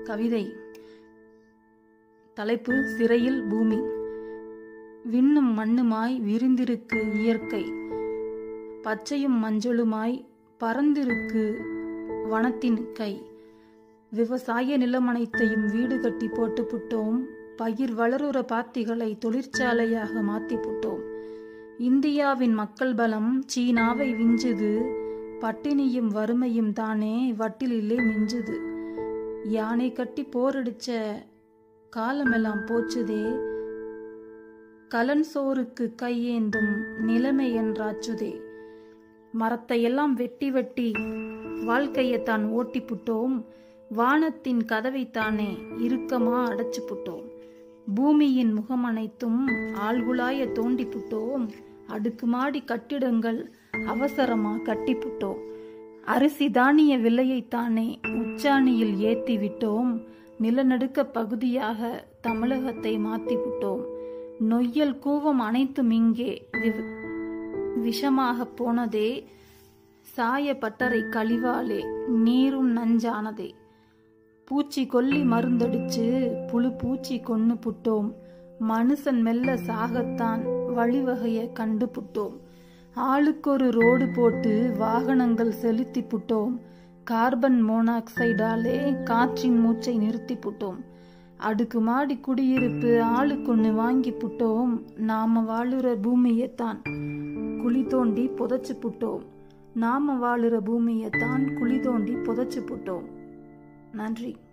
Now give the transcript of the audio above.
கவிதை தலைப்பு சிறையில் பூமி விண்ணும் மண்ணுமாய் விரிந்திருக்கு இயற்கை பச்சையும் மஞ்சளுமாய் பறந்திருக்கு வனத்தின் கை விவசாய நிலம் அனைத்தையும் வீடு கட்டி போட்டு புட்டோம் பயிர் வளருற பாத்திகளை தொழிற்சாலையாக மாத்தி புட்டோம் இந்தியாவின் மக்கள் பலம் சீனாவை விஞ்சுது பட்டினியும் வறுமையும் தானே வட்டிலிலே மிஞ்சுது யானை கட்டி போரடிச்ச காலமெல்லாம் போச்சுதே கலன் சோறுக்கு கையேந்தும் நிலைமை என்றாச்சுதே மரத்தையெல்லாம் வெட்டி வெட்டி வாழ்க்கையைத்தான் ஓட்டி புட்டோம் வானத்தின் கதவைத்தானே இறுக்கமா அடைச்சு புட்டோம் பூமியின் முகம் அனைத்தும் ஆள்குழாய தோண்டி புட்டோம் அடுக்குமாடி கட்டிடங்கள் அவசரமா கட்டி புட்டோம் அரிசி தானிய விலையைத்தானே உச்சாணியில் ஏத்தி விட்டோம் நிலநடுக்க பகுதியாக தமிழகத்தை மாத்தி விட்டோம் நொய்யல் கூவம் அனைத்தும் இங்கே வி- விஷமாக போனதே சாய பட்டறை கழிவாலே நீரும் நஞ்சானதே பூச்சி கொல்லி மருந்தடிச்சு புழு பூச்சி கொன்னு புட்டோம் மனுஷன் மெல்ல சாகத்தான் வழிவகைய கண்டு புட்டோம் ஆளுக்கொரு ரோடு போட்டு வாகனங்கள் செலுத்தி புட்டோம் கார்பன் மோனாக்சைடாலே காற்றின் மூச்சை நிறுத்தி புட்டோம் அடுக்குமாடி குடியிருப்பு ஆளுக்கொன்னு வாங்கி புட்டோம் நாம வாழுற பூமியைத்தான் குழி தோண்டி புதைச்சு புட்டோம் நாம வாழுற பூமியைத்தான் குழி தோண்டி புதைச்சு புட்டோம் நன்றி